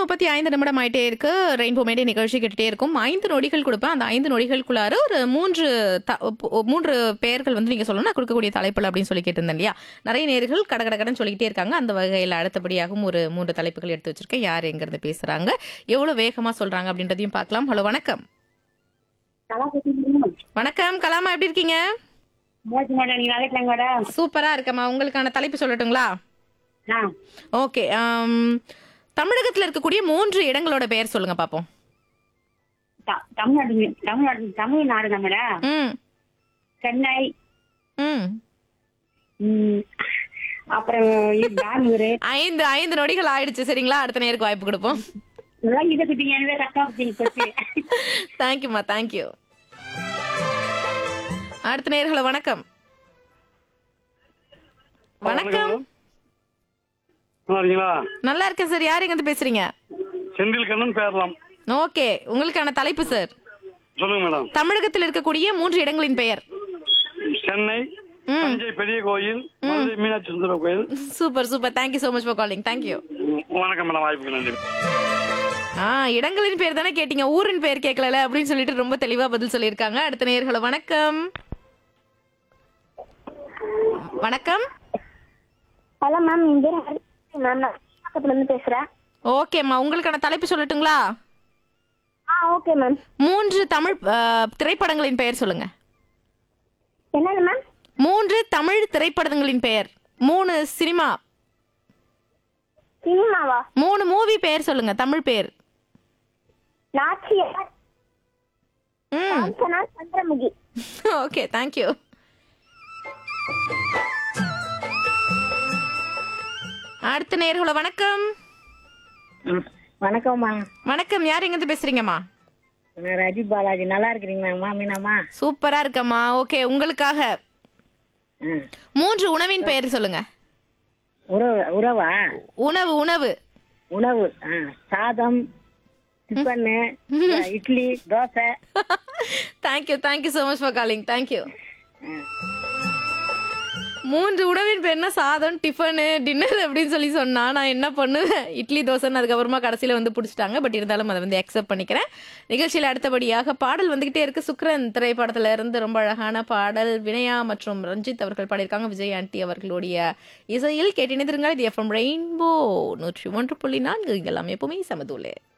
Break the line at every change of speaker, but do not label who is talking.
முப்பத்தி ஐந்து நிமிடம் ஆயிட்டே இருக்கு ரெயின்போ மேடே நிகழ்ச்சி கேட்டுட்டே இருக்கும் ஐந்து நொடிகள் கொடுப்பேன் அந்த ஐந்து நொடிகளுக்குள்ளார ஒரு மூன்று த- ஒ- மூன்று பெயர்கள் வந்து நீங்க சொல்லணும் நான் கொடுக்கக்கூடிய தலைப்புகள் அப்படின்னு சொல்லி கேட்டிருந்தேன் இல்லையா நிறைய நேர்கள் கட கட கடன்னு சொல்லிக்கிட்டே இருக்காங்க அந்த வகையில் அடுத்தபடியாகவும் ஒரு மூன்று தலைப்புகள் எடுத்து வச்சிருக்கேன் யார் எங்கிருந்து பேசுறாங்க எவ்வளவு வேகமா சொல்றாங்க அப்படின்றதையும் பார்க்கலாம் ஹலோ வணக்கம் வணக்கம் கலாமா எப்படி இருக்கீங்க
மேடம் நீங்க நல்லா இருக்கீங்க மேடம்
சூப்பரா இருக்கம்மா உங்களுக்கான தலைப்பு சொல்லட்டுங்களா
ஆ
ஓகே தமிழகத்துல இருக்கக்கூடிய மூன்று இடங்களோட பெயர் சொல்லுங்க பாப்போம்
த- தமிழ்நாடு தமிழ்நாடு தமிழ்நாடு தான் மேடம்
ம்
சென்னை
ம்
ம், அப்புறம் இது பெங்களூரு
ஐந்து ஐந்து நொடிகள் ஆயிடுச்சு சரிங்களா அடுத்த நேருக்கு வாய்ப்பு கொடுப்போம்
இதெல்லாம் இதை பத்தி எனவே கரெக்டா பத்தி பத்தி
தேங்க்யூம்மா தேங்க்யூ அடுத்த நேர்களை வணக்கம் வணக்கம்
நல்லா இருக்கீங்களா
நல்லா இருக்கேன் சார் யார் எங்க பேசுறீங்க
செந்தில் கண்ணன் பேரலாம்
ஓகே உங்களுக்கான தலைப்பு சார்
சொல்லுங்க மேடம்
தமிழகத்தில் இருக்கக்கூடிய மூன்று இடங்களின் பெயர்
சென்னை தஞ்சை பெரிய கோயில் மதுரை மீனாட்சி சுந்தர கோயில்
super super thank you so much for calling thank you
ம், வணக்கம் மேடம் வாய்ப்புக்கு நன்றி
ஆ இடங்களின் பேர் தானே கேட்டீங்க ஊரின் பேர் கேட்கல அப்படின்னு சொல்லிட்டு ரொம்ப தெளிவா பதில் சொல்லியிருக்காங்க அடுத்த நேர்களை வணக்கம் வணக்கம்
ஹலோ மேம் என் பேர் ஹரி மேம் நான் பக்கத்துல இருந்து பேசுறேன்
ஓகேம்மா உங்களுக்கான தலைப்பு சொல்லட்டுங்களா
ஆ ஓகே மேம்
மூன்று தமிழ் ஆ, திரைப்படங்களின் பெயர் சொல்லுங்க
என்னது மேம்
மூன்று தமிழ் திரைப்படங்களின் பெயர் மூணு சினிமா
சினிமாவா
மூணு மூவி பெயர் சொல்லுங்க தமிழ் பெயர்
நாச்சியார்
ம்
காஞ்சனா சந்திரமுகி
ஓகே தேங்க்யூ அடுத்த நேர்களை வணக்கம்
வணக்கம்மா
வணக்கம் யார் எங்கிருந்து பேசுறீங்கம்மா
நான் ரஜி பாலாஜி நல்லா இருக்கிறீங்களாம்மா மீனாம்மா
சூப்பரா இருக்கம்மா ஓகே உங்களுக்காக
ம்.
மூன்று உணவின் பெயர் சொல்லுங்க
உறவு உறவா
உணவு உணவு
உணவு ஆ சாதம் tiffin idli dosa
thank you thank you so much for calling thank you மூன்று உணவின் பேர்னா சாதம் டிஃபனு டின்னர் அப்படின்னு சொல்லி சொன்னா நான் என்ன பண்ணுவேன் இட்லி தோசைன்னு அதுக்கப்புறமா கடைசியில் வந்து பிடிச்சிட்டாங்க பட் இருந்தாலும் அதை வந்து அக்செப்ட் பண்ணிக்கிறேன் நிகழ்ச்சியில் அடுத்தபடியாக பாடல் வந்துகிட்டே இருக்கு சுக்ரன் திரைப்படத்துல இருந்து ரொம்ப அழகான பாடல் வினயா மற்றும் ரஞ்சித் அவர்கள் பாடியிருக்காங்க விஜய் ஆண்டி அவர்களுடைய இசையில் கேட்டினிருங்கள் இது எஃப்எம் ரெயின்போ நூற்றி ஒன்று புள்ளி நான்கு இங்கெல்லாம் எப்பவுமே சமதூலே